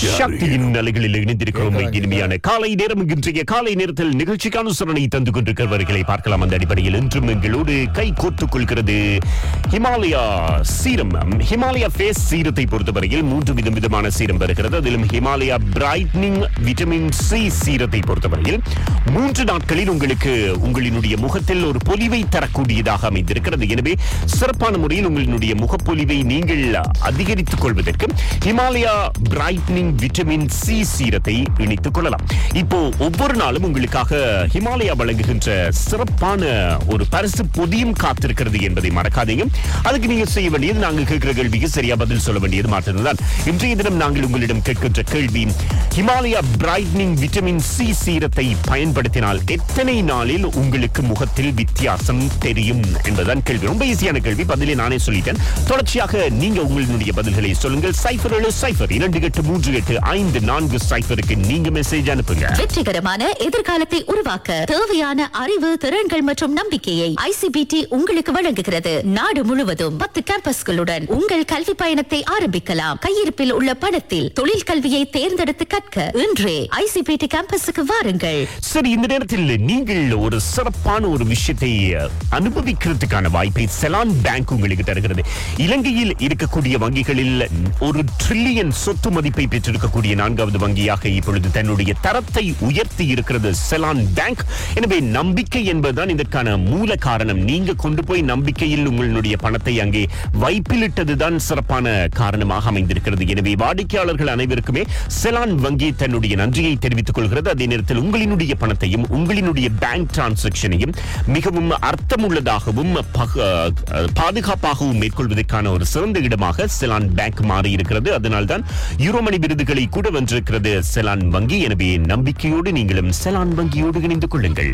சக்தியின் நிலைகளில் இணைந்திருக்கிறோம் இனிமையான காலை நேரம் இன்றைய காலை நேரத்தில் நிகழ்ச்சிக்கு அனுசரணை தந்து கொண்டிருக்கிறவர்களை பார்க்கலாம் அந்த அடிப்படையில் இன்றும் எங்களோடு கை கோர்த்துக் கொள்கிறது ஹிமாலயா சீரம் ஹிமாலயா ஃபேஸ் சீரத்தை பொறுத்தவரையில் மூன்று விதம் விதமான சீரம் வருகிறது அதிலும் ஹிமாலயா பிரைட்னிங் விட்டமின் சி சீரத்தை பொறுத்தவரையில் மூன்று நாட்களில் உங்களுக்கு உங்களினுடைய முகத்தில் ஒரு பொலிவை தரக்கூடியதாக அமைந்திருக்கிறது எனவே சிறப்பான முறையில் உங்களினுடைய முகப்பொலிவை நீங்கள் அதிகரித்துக் கொள்வதற்கு ஹிமாலயா பிரைட்னிங் விட்டமின் சி சீரத்தை இணைத்துக் கொள்ளலாம் இப்போ ஒவ்வொரு நாளும் உங்களுக்காக ஹிமாலயா வழங்குகின்ற சிறப்பான ஒரு பரிசு பொதியும் காத்திருக்கிறது என்பதை மறக்காதீங்க அதுக்கு நீங்க செய்ய வேண்டியது நாங்க கேட்கிற கேள்விக்கு சரியா பதில் சொல்ல வேண்டியது மாற்றம்தான் இன்றைய தினம் நாங்கள் உங்களிடம் கேட்கின்ற கேள்வி ஹிமாலயா பிரைட்னிங் விட்டமின் சி சீரத்தை பயன்படுத்தினால் எத்தனை நாளில் உங்களுக்கு முகத்தில் வித்தியாசம் தெரியும் என்பதுதான் கேள்வி ரொம்ப ஈஸியான கேள்வி பதிலை நானே சொல்லிட்டேன் தொடர்ச்சியாக நீங்க உங்களுடைய பதில்களை சொல்லுங்கள் சைஃபர் ஏழு சைஃபர் இரண்டு எட்டு மூன்று எட்டு ஐந்து நான்கு சைஃபருக்கு நீங்க மெசேஜ் அனுப்புங்க வெற்றிகரமான எதிர்காலத்தை உருவாக்க தேவையான அறிவு திறன்கள் மற்றும் நம்பிக்கையை ஐசிபிடி உங்களுக்கு வழங்குகிறது நாடு முழுவதும் பத்து கேம்பஸ்களுடன் உங்கள் கல்வி பயணத்தை ஆரம்பிக்கலாம் கையிருப்பில் உள்ள பணத்தில் தொழில் கல்வியை தேர்ந்தெடுத்து கற்க இன்றே ஐசிபிடி கேம்பஸுக்கு வாருங்கள் சரி இந்த நேரத்தில் நீங்கள் ஒரு சிறப்பான ஒரு விஷயத்தை அனுபவிக்கிறதுக்கான வாய்ப்பை செலான் பேங்க் உங்களுக்கு தருகிறது இலங்கையில் இருக்கக்கூடிய வங்கிகளில் ஒரு ட்ரில்லியன் சொத்து மதிப்பை பெற்றிருக்கக்கூடிய நான்காவது வங்கியாக இப்பொழுது தன்னுடைய தரத்தை உயர்த்தி இருக்கிறது செலான் பேங்க் எனவே நம்பிக்கை என்பதுதான் இதற்கான மூல காரணம் நீங்க கொண்டு போய் நம்பிக்கையில் உங்களுடைய பணத்தை அங்கே வைப்பிலிட்டதுதான் சிறப்பான காரணமாக அமைந்திருக்கிறது எனவே வாடிக்கையாளர்கள் அனைவருக்குமே செலான் வங்கி தன்னுடைய நன்றியை தெரிவித்துக் கொள்கிறது அதே நேரத்தில் உங்களினுடைய பணத்தையும் உங்களினுடைய பேங்க் டிரான்சாக்ஷனையும் மிகவும் அர்த்தமுள்ளதாகவும் பக- அஹ், பாதுகாப்பாகவும் மேற்கொள்வதற்கான ஒரு சிறந்த இடமாக செலான் பேங்க் மாறி இருக்கிறது அதனால்தான் யூரோமணி விருதுகளை கூட வென்றிருக்கிறது செலான் வங்கி எனவே நம்பிக்கையோடு நீங்களும் செலான் வங்கியோடு இணைந்து கொள்ளுங்கள்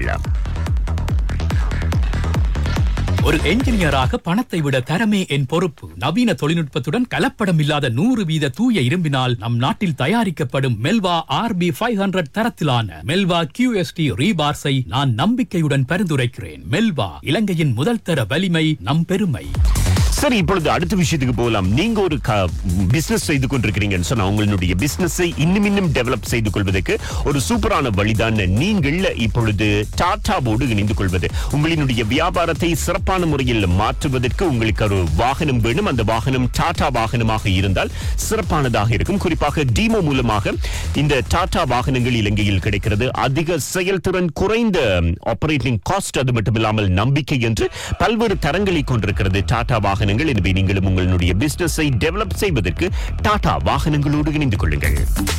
ஒரு என்ஜினியராக பணத்தை விட தரமே என் பொறுப்பு நவீன தொழில்நுட்பத்துடன் கலப்படம் இல்லாத நூறு வீத தூய இரும்பினால் நம் நாட்டில் தயாரிக்கப்படும் மெல்வா ஆர்பி ஃபைவ் ஹண்ட்ரட் தரத்திலான மெல்வா கியூஎஸ்டி ரீபார்ஸை நான் நம்பிக்கையுடன் பரிந்துரைக்கிறேன் மெல்வா இலங்கையின் முதல் தர வலிமை நம் பெருமை சரி இப்பொழுது அடுத்த விஷயத்துக்கு போகலாம் நீங்க ஒரு பிசினஸ் செய்து கொண்டிருக்கிறீங்கன்னு சொன்னா உங்களுடைய பிசினஸை இன்னும் இன்னும் டெவலப் செய்து கொள்வதற்கு ஒரு சூப்பரான வழிதான் நீங்கள் இப்பொழுது டாட்டாவோடு இணைந்து கொள்வது உங்களினுடைய வியாபாரத்தை சிறப்பான முறையில் மாற்றுவதற்கு உங்களுக்கு ஒரு வாகனம் வேணும் அந்த வாகனம் டாடா வாகனமாக இருந்தால் சிறப்பானதாக இருக்கும் குறிப்பாக டீமோ மூலமாக இந்த டாடா வாகனங்கள் இலங்கையில் கிடைக்கிறது அதிக செயல்திறன் குறைந்த ஆபரேட்டிங் காஸ்ட் அது மட்டுமில்லாமல் நம்பிக்கை என்று பல்வேறு தரங்களை கொண்டிருக்கிறது டாடா வாகனங்கள் எனவே நீங்களும் உங்களுடைய பிசினஸை டெவலப் செய்வதற்கு டாடா வாகனங்களோடு இணைந்து கொள்ளுங்கள்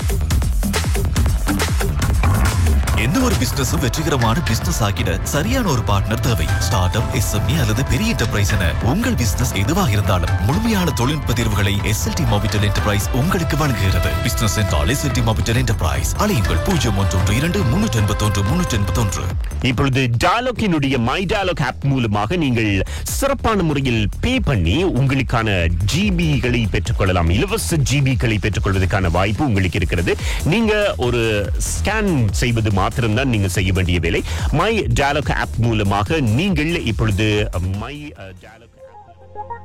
எந்த ஒரு பிசினஸும் வெற்றிகரமான பிசினஸ் ஆகிட சரியான ஒரு பார்ட்னர் தேவை ஸ்டார்ட் அப் எஸ்எம்இ அல்லது பெரிய என்டர்பிரைஸ் என உங்கள் பிசினஸ் எதுவாக இருந்தாலும் முழுமையான தொழில்நுட்ப தீர்வுகளை எஸ்எல்டி மோபிட்டல் என்டர்பிரைஸ் உங்களுக்கு வழங்குகிறது பிசினஸ் என்றால் எஸ்எல்டி மோபிட்டல் என்டர்பிரைஸ் அழையுங்கள் பூஜ்ஜியம் ஒன்று ஒன்று இரண்டு முன்னூற்றி எண்பத்தொன்று முன்னூற்றி எண்பத்தொன்று இப்பொழுது டயலாக்கினுடைய மை டயலாக் ஆப் மூலமாக நீங்கள் சிறப்பான முறையில் பே பண்ணி உங்களுக்கான ஜிபிகளை பெற்றுக்கொள்ளலாம் இலவச ஜிபிகளை பெற்றுக்கொள்வதற்கான வாய்ப்பு உங்களுக்கு இருக்கிறது நீங்க ஒரு ஸ்கேன் செய்வது மாத்திரம்தான் நீங்க செய்ய வேண்டிய வேலை மை டயலாக் ஆப் மூலமாக நீங்கள் இப்பொழுது மை டயலாக்